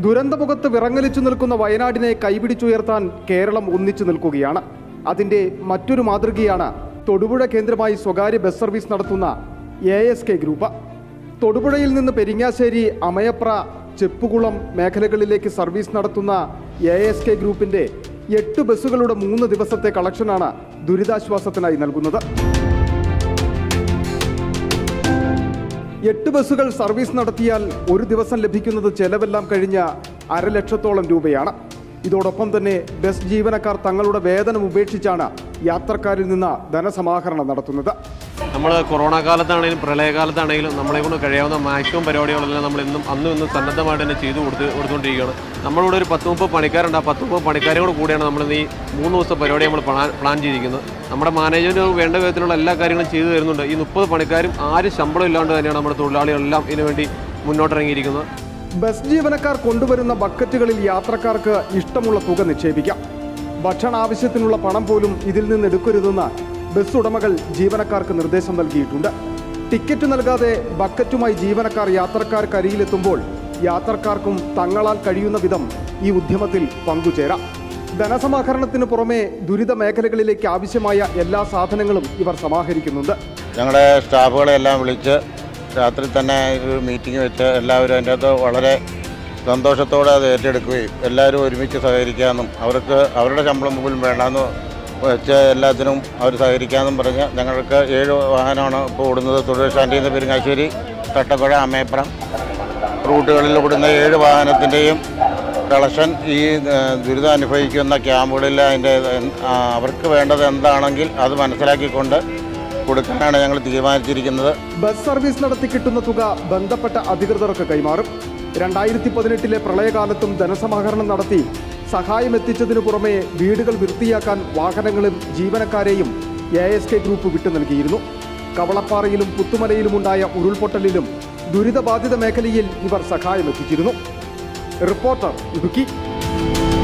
ദുരന്തമുഖത്ത് വിറങ്ങലിച്ചു നിൽക്കുന്ന വയനാടിനെ കൈപിടിച്ചുയർത്താൻ കേരളം ഒന്നിച്ചു നിൽക്കുകയാണ് അതിന്റെ മറ്റൊരു മാതൃകയാണ് തൊടുപുഴ കേന്ദ്രമായി സ്വകാര്യ ബസ് സർവീസ് നടത്തുന്ന എ എസ് കെ ഗ്രൂപ്പ് തൊടുപുഴയിൽ നിന്ന് പെരിങ്ങാശ്ശേരി അമയപ്ര ചെപ്പുകുളം മേഖലകളിലേക്ക് സർവീസ് നടത്തുന്ന എ എസ് കെ ഗ്രൂപ്പിന്റെ എട്ട് ബസ്സുകളുടെ മൂന്ന് ദിവസത്തെ കളക്ഷനാണ് ദുരിതാശ്വാസത്തിനായി നൽകുന്നത് എട്ട് ബസ്സുകൾ സർവീസ് നടത്തിയാൽ ഒരു ദിവസം ലഭിക്കുന്നത് ചെലവെല്ലാം കഴിഞ്ഞ അരലക്ഷത്തോളം രൂപയാണ് ഇതോടൊപ്പം തന്നെ ബസ് ജീവനക്കാർ തങ്ങളുടെ വേതനം ഉപേക്ഷിച്ചാണ് യാത്രക്കാരിൽ നിന്ന് ധനസമാഹരണം നടത്തുന്നത് നമ്മൾ കൊറോണ കാലത്താണെങ്കിലും പ്രളയകാലത്താണെങ്കിലും നമ്മളെ കൊണ്ട് കഴിയാവുന്ന മാക്സിമം പരിപാടികളെല്ലാം നമ്മൾ ഇന്നും അന്നും ഇന്നും സന്നദ്ധമായിട്ട് തന്നെ ചെയ്തു കൊടുത്ത് കൊടുത്തുകൊണ്ടിരിക്കുകയാണ് നമ്മളിവിടെ ഒരു പത്ത് മുപ്പത് പണിക്കാരുണ്ട് ആ പത്ത് മുപ്പത് പണിക്കാരും കൂടെ കൂടിയാണ് നമ്മൾ ഈ മൂന്ന് ദിവസത്തെ പരിപാടി നമ്മൾ പ്ലാൻ പ്ലാൻ ചെയ്തിരിക്കുന്നത് നമ്മുടെ മാനേജ്മെൻറ്റ് വേണ്ട വിധത്തിലുള്ള എല്ലാ കാര്യങ്ങളും ചെയ്തു തരുന്നുണ്ട് ഈ മുപ്പത് പണിക്കാരും ആരും ശമ്പളം ഇല്ലാണ്ട് തന്നെയാണ് നമ്മുടെ തൊഴിലാളികളെല്ലാം ഇതിനു വേണ്ടി മുന്നോട്ടിറങ്ങിയിരിക്കുന്നത് ബസ് ജീവനക്കാർ കൊണ്ടുവരുന്ന ബക്കറ്റുകളിൽ യാത്രക്കാർക്ക് ഇഷ്ടമുള്ള തുക നിക്ഷേപിക്കാം ഭക്ഷണ ആവശ്യത്തിനുള്ള പണം പോലും ഇതിൽ നിന്ന് എടുക്കരുതെന്ന് ബസ് ഉടമകൾ ജീവനക്കാർക്ക് നിർദ്ദേശം നൽകിയിട്ടുണ്ട് ടിക്കറ്റ് നൽകാതെ ബക്കറ്റുമായി ജീവനക്കാർ യാത്രക്കാർക്കരികിലെത്തുമ്പോൾ യാത്രക്കാർക്കും തങ്ങളാൽ കഴിയുന്ന വിധം ഈ ഉദ്യമത്തിൽ പങ്കുചേരാം ധനസമാഹരണത്തിന് പുറമെ ദുരിത മേഖലകളിലേക്ക് ആവശ്യമായ എല്ലാ സാധനങ്ങളും ഇവർ സമാഹരിക്കുന്നുണ്ട് ഞങ്ങളുടെ സ്റ്റാഫുകളെല്ലാം വിളിച്ച് രാത്രി തന്നെ ഒരു മീറ്റിംഗ് വെച്ച് എല്ലാവരും അതിൻ്റെ അകത്ത് വളരെ സന്തോഷത്തോടെ അത് ഏറ്റെടുക്കുകയും എല്ലാവരും ഒരുമിച്ച് സഹകരിക്കാമെന്നും അവർക്ക് അവരുടെ ശമ്പളം പോലും വേണ്ടാന്ന് വെച്ച് എല്ലാത്തിനും അവർ സഹകരിക്കാമെന്നും പറഞ്ഞ് ഞങ്ങൾക്ക് ഏഴ് വാഹനമാണ് ഇപ്പോൾ ഓടുന്നത് തൊഴിൽശാന്തിയിൽ നിന്ന് പെരുങ്ങാശ്ശേരി തട്ടക്കുഴ അമ്മയപ്പുറം റൂട്ടുകളിൽ ഓടുന്ന ഏഴ് വാഹനത്തിൻ്റെയും കളക്ഷൻ ഈ ഏഹ്, ദുരിതം അനുഭവിക്കുന്ന ക്യാമ്പുകളിൽ അതിൻ്റെ ആ, അവർക്ക് വേണ്ടത് എന്താണെങ്കിൽ അത് മനസ്സിലാക്കിക്കൊണ്ട് കൊടുക്കാനാണ് ഞങ്ങൾ തീരുമാനിച്ചിരിക്കുന്നത് ബസ് സർവീസ് നടത്തി കിട്ടുന്ന തുക ബന്ധപ്പെട്ട അധികൃതർക്ക് കൈമാറും രണ്ടായിരത്തി പതിനെട്ടിലെ പ്രളയകാലത്തും ധനസമാഹരണം നടത്തി സഹായം എത്തിച്ചതിനു പുറമെ വീടുകൾ വൃത്തിയാക്കാൻ വാഹനങ്ങളും ജീവനക്കാരെയും എ എസ് കെ ഗ്രൂപ്പ് വിട്ടു നൽകിയിരുന്നു കവളപ്പാറയിലും പുത്തുമലയിലുമുണ്ടായ ഉരുൾപൊട്ടലിലും ദുരിതബാധിത മേഖലയിൽ ഇവർ സഹായം എത്തിച്ചിരുന്നു റിപ്പോർട്ടർ ഇടുക്കി